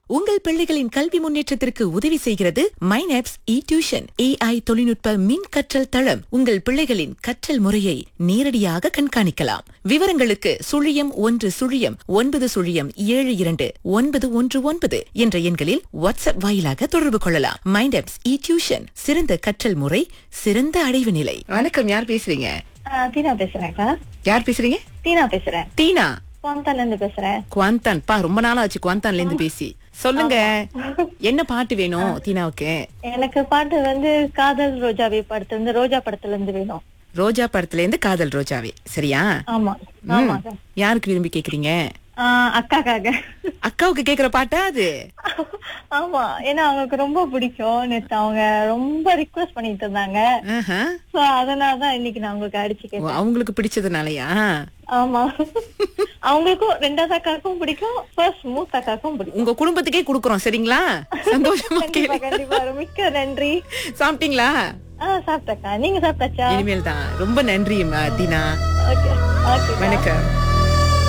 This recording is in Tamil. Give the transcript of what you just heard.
உங்கள் பிள்ளைகளின் கல்வி முன்னேற்றத்திற்கு உதவி செய்கிறது மைனாப்ஸ் இ டியூஷன் ஏஐ தொழில்நுட்ப மின் கற்றல் தளம் உங்கள் பிள்ளைகளின் கற்றல் முறையை நேரடியாக கண்காணிக்கலாம் விவரங்களுக்கு சுழியம் ஒன்று சுழியம் ஒன்பது சுழியம் ஏழு இரண்டு ஒன்பது ஒன்று ஒன்பது என்ற எண்களில் வாட்ஸ்அப் வாயிலாக தொடர்பு கொள்ளலாம் மைண்டாப்ஸ் இ டியூஷன் சிறந்த கற்றல் முறை சிறந்த அடைவு நிலை வணக்கம் யார் பேசுறீங்க ஆ, தீனா பேசுறேன்க்கா யார் பேசுறீங்க தீனா பேசுறேன் டீனா குவாந்தால இருந்து பேசுறேன் குவாந்தான் பா ரொம்ப நாள் ஆச்சு குவாந்தான்ல இருந்து பேசி சொல்லுங்க என்ன பாட்டு வேணும் தீனாவுக்கு எனக்கு பாட்டு வந்து காதல் ரோஜாவை படத்துல இருந்து ரோஜா படத்துல இருந்து வேணும் ரோஜா படத்துல இருந்து காதல் ரோஜாவே சரியா ஆமா ம். ஆமாக்கா யாருக்கு விரும்பி கேக்குறீங்க ஆ, அக்காக்காக அக்காவுக்கு கேக்குற பாட்டா அது ஆமா ஏன்னா அவங்களுக்கு ரொம்ப பிடிக்கும் நேத்து அவங்க ரொம்ப ரிக்வெஸ்ட் பண்ணிட்டு இருந்தாங்க ஆஹா. சோ அதனாலதான் இன்னைக்கு நான் உங்களுக்கு அடிச்சு ஓ, கேட்டேன் அவங்களுக்கு பிடிச்சதுனாலயா ஆமா அவங்களுக்கும் ரெண்டாவது அக்காக்கும் பிடிக்கும் ஃபர்ஸ்ட் மூத்த அக்காக்கும் பிடிக்கும் உங்க குடும்பத்துக்கே குடுக்குறோம் சரிங்களா சந்தோஷமா கண்டிப்பா கேளுங்க கண்டிப்பா மிக்க நன்றி சாப்பிட்டீங்களா ஆ சாப்பிட்டக்கா நீங்க சாப்பிட்டாச்சா இனிமேல் தான் ரொம்ப நன்றி ம, தீனா ஓகே ஓகே வணக்கம்